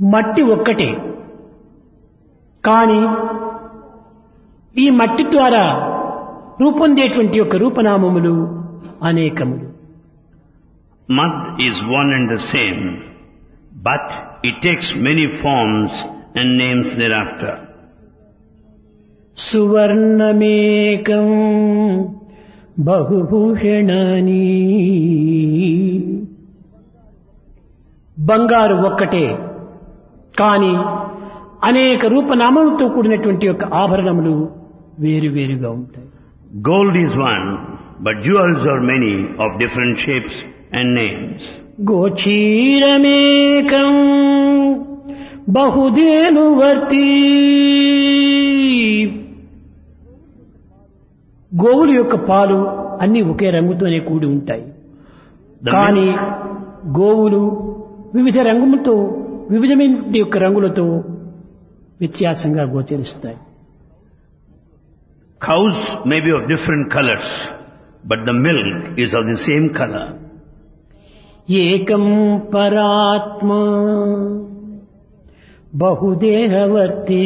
మట్టి ఒక్కటే కానీ ఈ మట్టి ద్వారా రూపొందేటువంటి యొక్క రూపనామములు అనేకములు Mud is one and the same, but it takes many forms and names thereafter. సువర్ణమేకం బహుభూషణాని బంగారు ఒక్కటే కానీ అనేక రూపనామములతో కూడినటువంటి యొక్క ఆభరణములు వేరువేరుగా ఉంటాయి Gold is one, but jewels are many of different shapes and names. గోచీరమేకం బహుదేనువర్తి గోవుల యొక్క పాలు అన్ని ఒకే రంగుతోనే కూడి ఉంటాయి The కానీ milk- గోవులు వివిధ రంగులతో వివిధమైన యొక్క రంగులతో వ్యత్యాసంగా గోచరిస్తాయి cows may be of different colors, but the milk is of the same color. ఏకం పరాత్మ బహుదేహవర్తి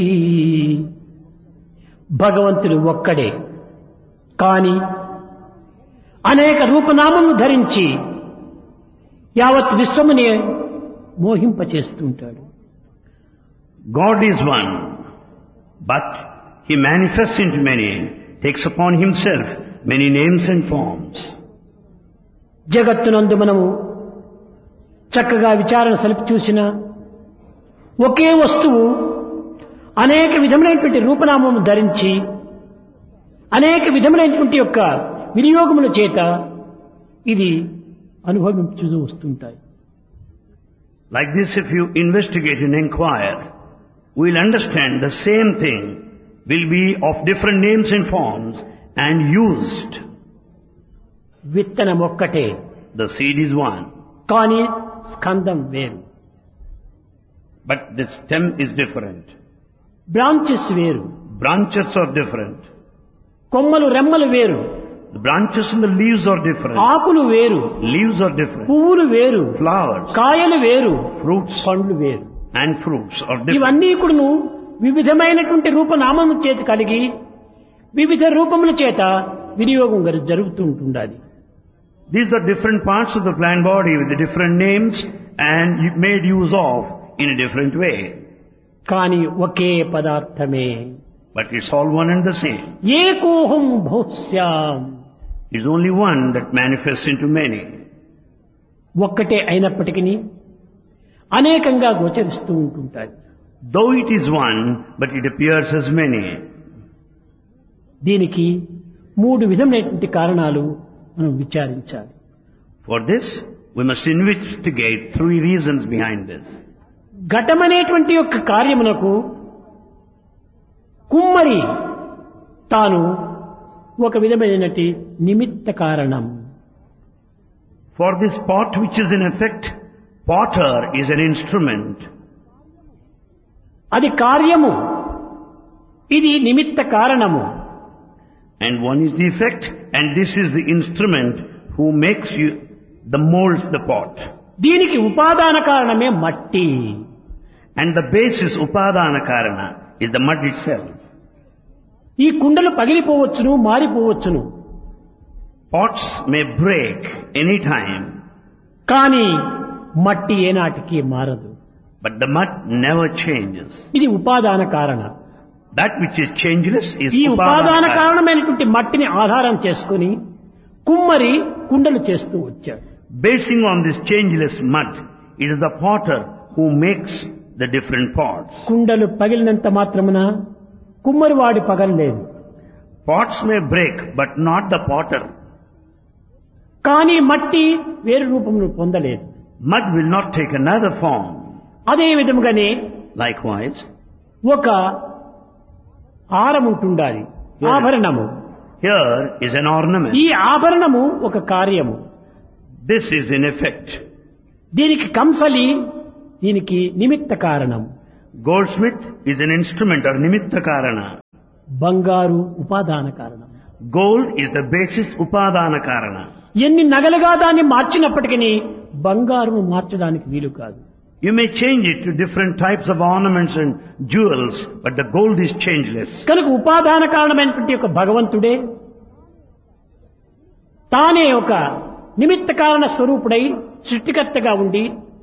భగవంతుడు ఒక్కడే కాని అనేక రూపనామము ధరించి యావత్ విశ్వమునే మోహింపచేస్తుంటాడు God is one, but He manifests into many, takes upon Himself many names and forms. జగత్తునందు మనము చక్కగా విచారణ సలిపి చూసిన ఒకే వస్తువు అనేక విధములైనటువంటి రూపనామము ధరించి అనేక విధములైనటువంటి యొక్క వినియోగముల చేత ఇది అనుభవించు వస్తుంటాయి Like this, if you investigate and inquire, we'll understand the same thing will be of different names and forms and used. విత్తనం ఒక్కటే The seed is one, కానీ స్కందం వేరు but the stem is different. Branches వేరు Branches are different. కొమ్మలు రెమ్మలు వేరు The branches and the leaves are different. ఆకులు వేరు Leaves are different. పువ్వులు వేరు Flowers, కాయలు వేరు fruits పండ్లు వేరు and fruits are different. ఇవన్నీ కూడాను వివిధమైనటువంటి రూపనామము చేత కలిగి వివిధ రూపముల చేత వినియోగం గరి- జరుగుతూ ఉంటుండాలి These are different parts of the plant body with the different names and you made use of in a different way. కానీ ఒకే పదార్థమే But it's all one and the same. ఏకోహం భౌస్యాం It's only one that manifests into many. ఒక్కటే అయినప్పటికీ అనేకంగా గోచరిస్తూ ఉంటుంటాయి Though it is one, but it appears as many. దీనికి మూడు విధమైనటువంటి కారణాలు మనం విచారించాలి For this, we must investigate three reasons behind this. ఘటమనేటువంటి యొక్క కార్యమునకు కుమ్మరి తాను ఒక విధమైనటి నిమిత్త కారణం For this pot which is in effect, potter is an instrument. అది కార్యము ఇది నిమిత్త కారణము And one is the effect, and this is the instrument who makes you, the molds the pot. దీనికి ఉపాదాన కారణమే మట్టి And the basis, upadana karana, is the mud itself. ఈ కుండలు పగిలిపోవచ్చును మారిపోవచ్చును Pots may break any time, కానీ మట్టి ఏనాటికి మారదు but the mud never changes. ఇది ఉపాదాన కారణ That which is changeless is ఈ ఉపాదాన upadana karana. కారణమైనటువంటి మట్టిని ఆధారం చేసుకుని కుమ్మరి కుండలు చేస్తూ వచ్చాడు Basing on this changeless mud, it is the potter who makes the different pots. కుండలు పగిలినంత మాత్రమున కుమ్మరి వాడి పగలలేదు Pots may break, but not the potter. కానీ మట్టి వేరు రూపమును పొందలేదు Mud will not take another form. అదే విధముగానే Likewise, ఒక హారం ఉంటుండాలి ఆభరణము here is an ornament. ఈ ఆభరణము ఒక కార్యము This is in effect. దీనికి కంసలి దీనికి నిమిత్త కారణం Goldsmith is an instrument or nimitta karana. బంగారు ఉపాదాన కారణం Gold is the basis upadana karana. ఎన్ని నగలుగా దాన్ని మార్చినప్పటికీ బంగారును మార్చడానికి వీలు కాదు You may change it to different types of ornaments and jewels, but the gold is changeless. కనుక ఉపాదాన కారణమైనటువంటి ఒక భగవంతుడే తానే ఒక నిమిత్త కారణ స్వరూపుడై సృష్టికర్తగా ఉండి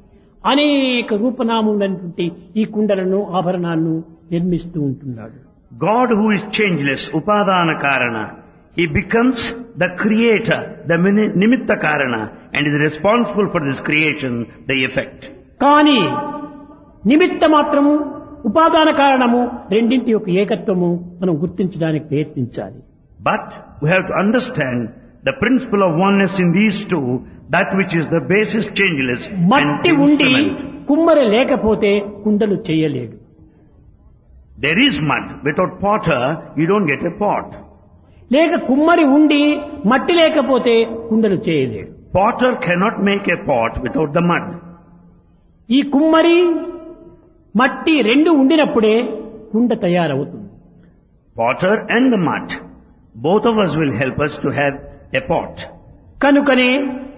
అనేక రూపనామములైనటువంటి ఈ కుండలను ఆభరణాలను నిర్మిస్తూ ఉంటున్నాడు God who is changeless, Upadana Karana, He becomes the creator, the mini- Nimitta Karana, and is responsible for this creation, the effect. కానీ నిమిత్త మాత్రము ఉపాదాన కారణము రెండింటి యొక్క ఏకత్వము మనం గుర్తించడానికి ప్రయత్నించాలి But we have to understand the principle of oneness in these two, that which is the basis changeless and మట్టి the ఉండి instrument. కుమ్మరి లేకపోతే కుండలు చేయలేడు There is mud. Without potter, you don't get a pot. లేక కుమ్మరి ఉండి మట్టి లేకపోతే కుండలు చేయలేడు Potter cannot make a pot without the mud. ఈ కుమ్మరి మట్టి రెండు ఉండినప్పుడే కుండ తయారవుతుంది Potter and the mud. Both of us will help us to have a pot. కనుకనే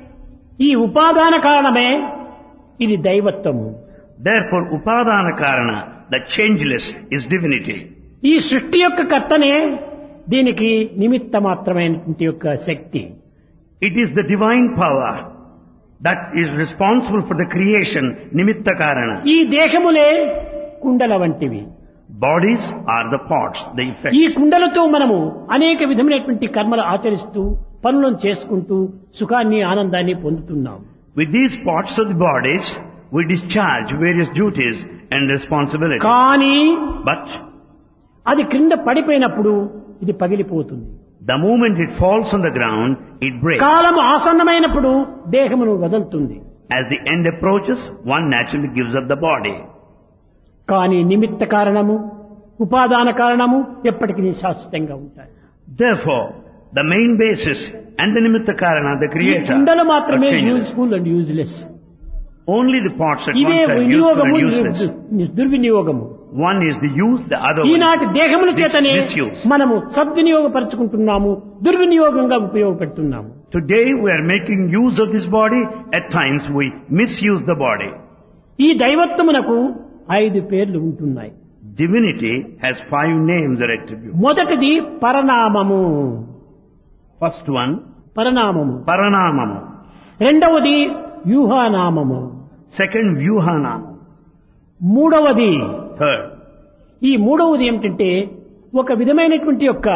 ఈ ఉపాదాన కారణమే ఇది దైవత్వము Therefore, Upadana Karana, the changeless, is divinity. ఈ సృష్టి యొక్క కర్తనే దీనికి నిమిత్త మాత్రమైనటువంటి యొక్క శక్తి It is the divine power that is responsible for the creation, Nimitta Karana. ఈ దేహములే కుండల వంటివి Bodies are the pots, the effect. ఈ కుండలతో మనము అనేక విధమైనటువంటి కర్మలు ఆచరిస్తూ పనులను చేసుకుంటూ సుఖాన్ని ఆనందాన్ని పొందుతున్నాం With these pots of the bodies, we discharge various duties and responsibilities. కానీ But అది క్రింద పడిపోయినప్పుడు ఇది పగిలిపోతుంది the moment it falls on the ground, it breaks. కాలం ఆసన్నమైనప్పుడు దేహమును వదులుతుంది As the end approaches, one naturally gives up the body. కానీ నిమిత్త కారణము ఉపాదాన కారణము ఎప్పటికీ శాశ్వతంగా ఉంటాయి Therefore, the main basis and the Nimitta Karana, the ఈ creator, కుండలు are మాత్రమే changeless. Useful and useless Only the pots at ఇవే once are useful వినియోగము and useless. దుర్- దుర్వినియోగము One is the use, the other one ఈనాటి దేహముల is చేతనే mis- misuse. మనము సద్వినియోగపరుచుకుంటున్నాము దుర్వినియోగంగా ఉపయోగపెడుతున్నాము Today we are making use of this body, at times we misuse the body. ఈ దైవత్వమునకు ఐదు పేర్లు ఉంటున్నాయి Divinity has five names or attributes. మొదటిది పరనామము First one, పరనామము Paranamamu. రెండవది వ్యూహానామము Second, Vyuhanama. మూడవది Third, ఈ మూడవది ఏమిటంటే ఒక విధమైనటువంటి యొక్క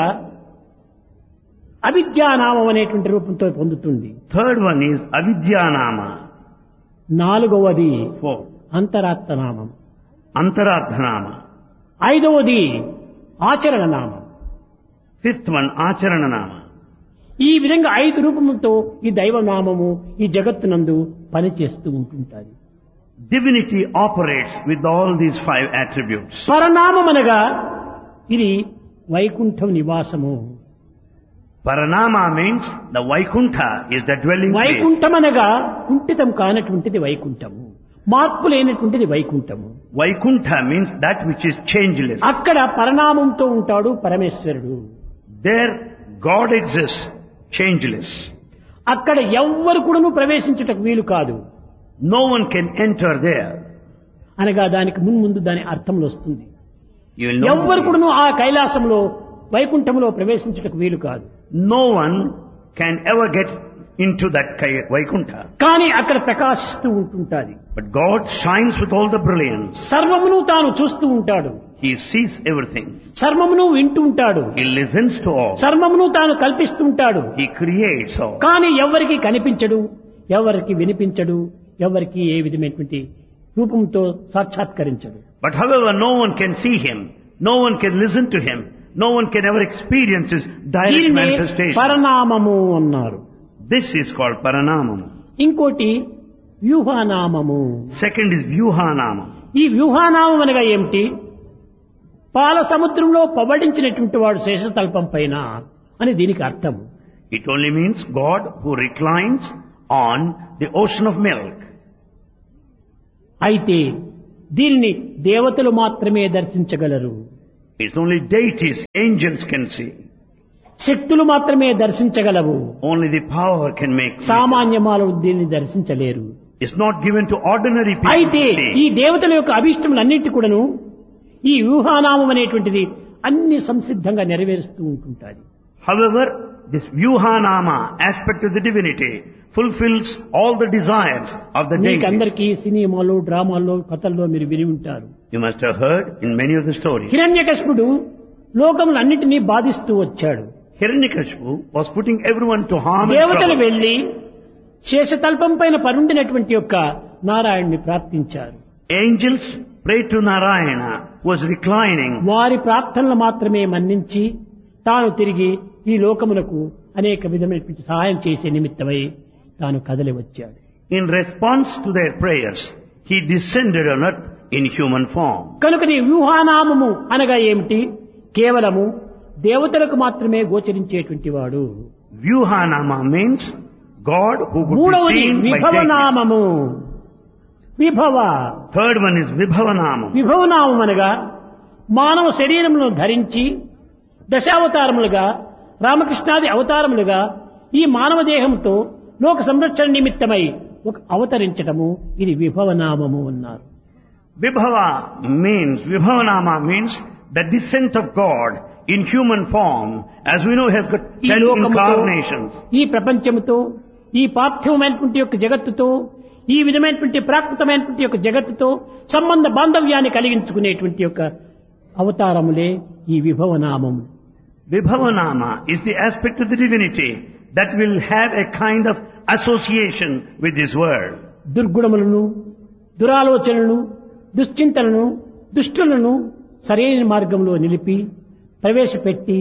అవిద్యానామం అనేటువంటి రూపంతో పొందుతుంది third one is Avidyanama. నాలుగవది Fourth, అంతరాత్మనామం Antaradhanama. ఐదవది ఆచరణ నామం Fifth one, Acharananama. ఈ విధంగా ఐదు రూపములతో ఈ దైవనామము ఈ జగత్తునందు పనిచేస్తూ ఉంటుంటారు Divinity operates with all these five attributes. పరనామం అనగా ఇది వైకుంఠం నివాసము Paranama means the Vaikuntha is the dwelling place. Vaikuntham అనగా కుంఠితం కానటువంటిది వైకుంఠము మార్పు లేనటువంటిది వైకుంఠము Vaikuntha means that which is changeless. అక్కడ పరనామంతో ఉంటాడు పరమేశ్వరుడు There God exists, changeless. అక్కడ ఎవ్వరు కూడాను ప్రవేశించుటకు వీలు కాదు No one can enter there. అనగా దానికి మున్ముందు దాని అర్థములు వస్తుంది You will know. ఎవ్వరు కూడాను ఆ కైలాసంలో వైకుంఠంలో ప్రవేశించుటకు వీలు కాదు No one can ever get into that Kai- Vaikuntha. కానీ అక్కడ ప్రకాశిస్తూ ఉంటుంటాది But God shines with all the brilliance. సర్వమును తాను చూస్తూ ఉంటాడు He sees everything. సర్వమును వింటూ ఉంటాడు He listens to all. సర్వమును తాను కల్పిస్తూ ఉంటాడు He creates all. కానీ ఎవరికి కనిపించడు ఎవరికి వినిపించడు ఎవరికి ఏ విధమైనటువంటి రూపంతో సాక్షాత్కరించడు But however, no one can see him. No one can listen to him. No one can ever experience his direct దీనిని manifestation. పరనామము అన్నారు This is called Paranamam. ఇంకోటి వ్యూహానామము Second is Vyuhanamam. ఈ వ్యూహానామం అనగా ఏమిటి పాల సముద్రంలో పబడించినటువంటి వాడు శేషతల్పం పైన అని దీనికి అర్థం It only means God who reclines on the ocean of milk. అయితే దీనిని దేవతలు మాత్రమే దర్శించగలరు It's only deities, angels can see. శక్తులు మాత్రమే దర్శించగలవు Only the power can make. vision. సామాన్య మానవులు దీన్ని దర్శించలేరు is not given to ordinary people అయితే to ఈ say. దేవతల యొక్క అభిష్టములన్నిటి కూడాను ఈ వ్యూహానామం అనేటువంటిది అన్ని సంసిద్ధంగా నెరవేరుస్తూ ఉంటుంటాది However, this Vyuhanama aspect of the divinity fulfills all the desires of the deity. మీకందరికీ సినిమాలో డ్రామాల్లో కథల్లో మీరు విని ఉంటారు You must have heard in many of the stories. హిరణ్యకశిపుడు లోకములన్నిటినీ బాధిస్తూ వచ్చాడు Hiranyakashipu was putting everyone to harm and దేవతలు trouble. వెళ్లి శేషతల్పం పైన పరుండినటువంటి యొక్క నారాయణ్ణి ప్రార్థించారు Angels prayed to Narayana, who was reclining. వారి ప్రార్థనలు మాత్రమే మన్నించి తాను తిరిగి ఈ లోకమునకు అనేక విధమైనటువంటి సహాయం చేసే నిమిత్తమై తాను కదలి వచ్చాడు In response to their prayers, he descended on earth in human form. కనుక నీ వ్యూహానామము అనగా ఏమిటి కేవలము దేవతలకు మాత్రమే గోచరించేటువంటి వాడు Vyuhanama means God who could be మూడవది seen by deities. విభవనామము విభవ Third one is Vibhavanama. విభవనామం అనగా మానవ శరీరమును ధరించి దశావతారములుగా రామకృష్ణాది అవతారములుగా ఈ మానవ దేహంతో లోక సంరక్షణ నిమిత్తమై ఒక అవతరించటము ఇది విభవనామము అన్నారు Vibhava means, Vibhavanama means the descent of God in human form. As we know, has got ఈ ten లోకముతో incarnations. ఈ ప్రపంచముతో ఈ పార్థివమైనటువంటి యొక్క జగత్తుతో ఈ విధమైనటువంటి ప్రాకృతమైనటువంటి యొక్క జగత్తుతో సంబంధ బాంధవ్యాన్ని కలిగించుకునేటువంటి యొక్క అవతారములే ఈ విభవనామము Vibhavanama is the aspect of the divinity that will have a kind of association with this world. దుర్గుణములను దురాలోచనలను దుశ్చింతలను దుష్టులను సరైన మార్గంలో నిలిపి ప్రవేశపెట్టి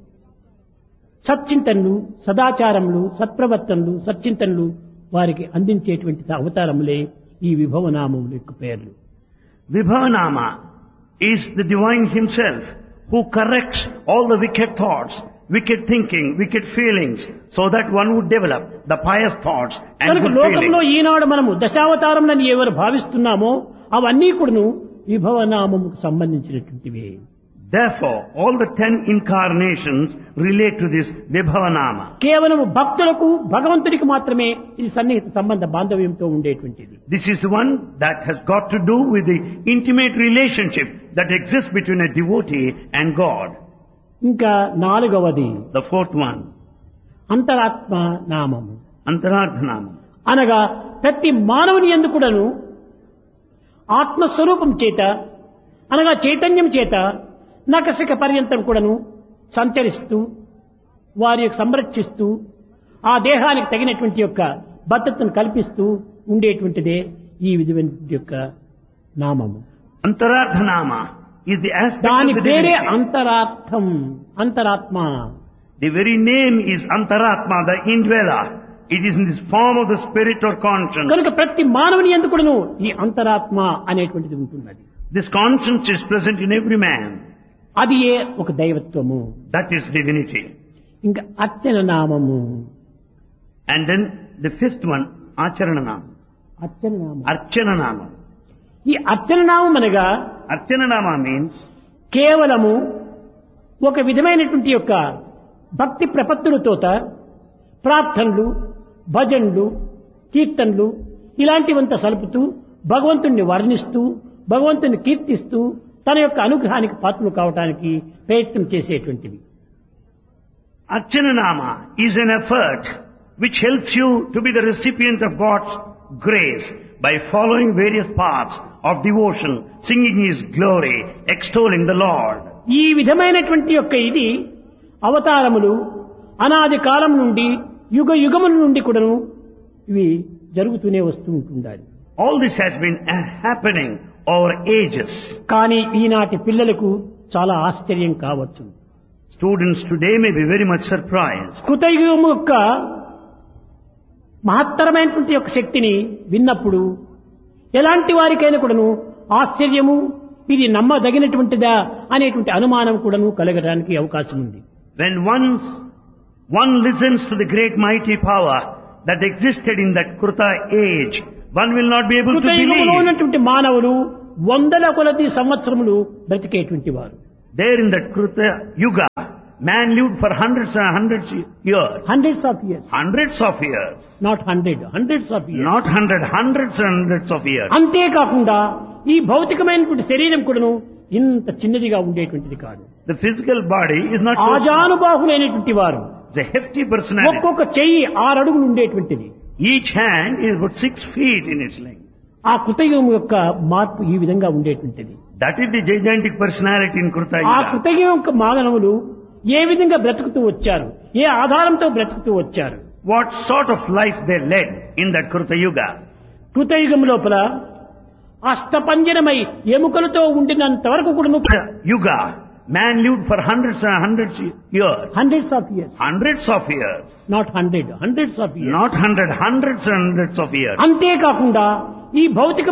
సచ్చింతనలు సదాచారములు సత్ప్రవర్తనలు సచ్చింతనలు వారికి అందించేటువంటి అవతారములే ఈ విభవనామముల యొక్క పేర్లు Vibhavanama is the divine himself who corrects all the wicked thoughts, wicked thinking, wicked feelings, so that one would develop the pious thoughts and కనుక good లోకంలో feelings. ఈనాడు మనము దశావతారములని ఎవరు భావిస్తున్నామో అవన్నీ కూడాను విభవనామముకు సంబంధించినటువంటివే Therefore, all the ten incarnations relate to this Vibhavanama. కేవలం భక్తులకు భగవంతుడికి మాత్రమే ఇది సన్నిహిత సంబంధ బాంధవ్యంతో ఉండేటువంటిది This is the one that has got to do with the intimate relationship that exists between a devotee and God. ఇంకా నాలుగవది The fourth one, అంతరాత్మ నామము Antarardhanama. అనగా ప్రతి మానవుని ఎందు కూడాను ఆత్మస్వరూపం చేత అనగా చైతన్యం చేత నకసిక పర్యంతం కూడాను సంచరిస్తూ వారి యొక్క సంరక్షిస్తూ ఆ దేహానికి తగినటువంటి యొక్క భద్రతను కల్పిస్తూ ఉండేటువంటిదే ఈ విధమైన యొక్క నామము Antarardhanama is the aspect దాని of the పేరే divinity. అంతరార్థం అంతరాత్మ The very name is Antaratma, the indweller. It is in this form of the spirit or conscience. కనుక ప్రతి మానవుని ఎందుకు కూడాను ఈ అంతరాత్మ అనేటువంటిది ఉంటున్నది This conscience is present in every man. అది ఏ ఒక దైవత్వము That is divinity. ఇంకా అర్చన నామము And then the fifth one, Acharananam. అర్చన నామం Archananama. ఈ అర్చన నామం అనగా Archananama means కేవలము ఒక విధమైనటువంటి యొక్క భక్తి ప్రపత్తులతోత ప్రార్థనలు భజనలు కీర్తనలు ఇలాంటివంతా సలుపుతూ భగవంతుణ్ణి వర్ణిస్తూ భగవంతుని కీర్తిస్తూ తన యొక్క అనుగ్రహానికి పాత్రలు కావటానికి ప్రయత్నం చేసేటువంటివి Archananama is an effort which helps you to be the recipient of God's grace by following various paths of devotion, singing His glory, extolling the Lord. ఈ విధమైనటువంటి యొక్క ఇది అవతారములు అనాది కాలం నుండి యుగ యుగముల నుండి కూడాను ఇవి జరుగుతూనే వస్తూ ఉంటుండాలి All this has been uh, happening over ages. కానీ ఈనాటి పిల్లలకు చాలా ఆశ్చర్యం కావచ్చు Students today may be very much surprised. కృతయుగం యొక్క మహత్తరమైనటువంటి యొక్క శక్తిని విన్నప్పుడు ఎలాంటి వారికైనా కూడాను ఆశ్చర్యము ఇది నమ్మదగినటువంటిదా అనేటువంటి అనుమానం కూడాను కలగడానికి అవకాశం ఉంది When once one listens to the great mighty power that existed in that Kruta age, one will not be able to కృతయుగంలో believe. ఉన్నటువంటి మానవులు వందల కొలది సంవత్సరములు బ్రతికేటువంటి వారు There in that Kruta Yuga, man lived for hundreds and hundreds of years. Hundreds of years Hundreds of years. Not hundred hundreds of years Not hundred, hundreds and hundreds of years. అంతేకాకుండా ఈ భౌతికమైనటువంటి శరీరం కూడాను ఇంత చిన్నదిగా ఉండేటువంటిది కాదు The physical body is not so small. ఆజానుబాహులైనటువంటి వారు It's a hefty personality. ఒక్కొక్క చెయ్యి ఆరు అడుగులు ఉండేటువంటిది Each hand is about six feet in its length. ఆ కృతయుగం యొక్క మార్పు ఈ విధంగా ఉండేటువంటిది That is the gigantic personality in Kruta ఆ Yuga. కృతయుగం యొక్క మానవులు ఏ విధంగా బ్రతుకుతూ వచ్చారు ఏ ఆధారంతో బ్రతుకుతూ వచ్చారు What sort of life they led in that Kruta Yuga. కృతయుగం లోపల అష్టపంజరమై ఎముకలతో ఉండినంత వరకు కూడా Yuga. Man lived for hundreds and hundreds of years. Hundreds of years Hundreds of years. Not hundred hundreds of years Not hundred, hundreds and hundreds of years. అంతేకాకుండా ఈ భౌతిక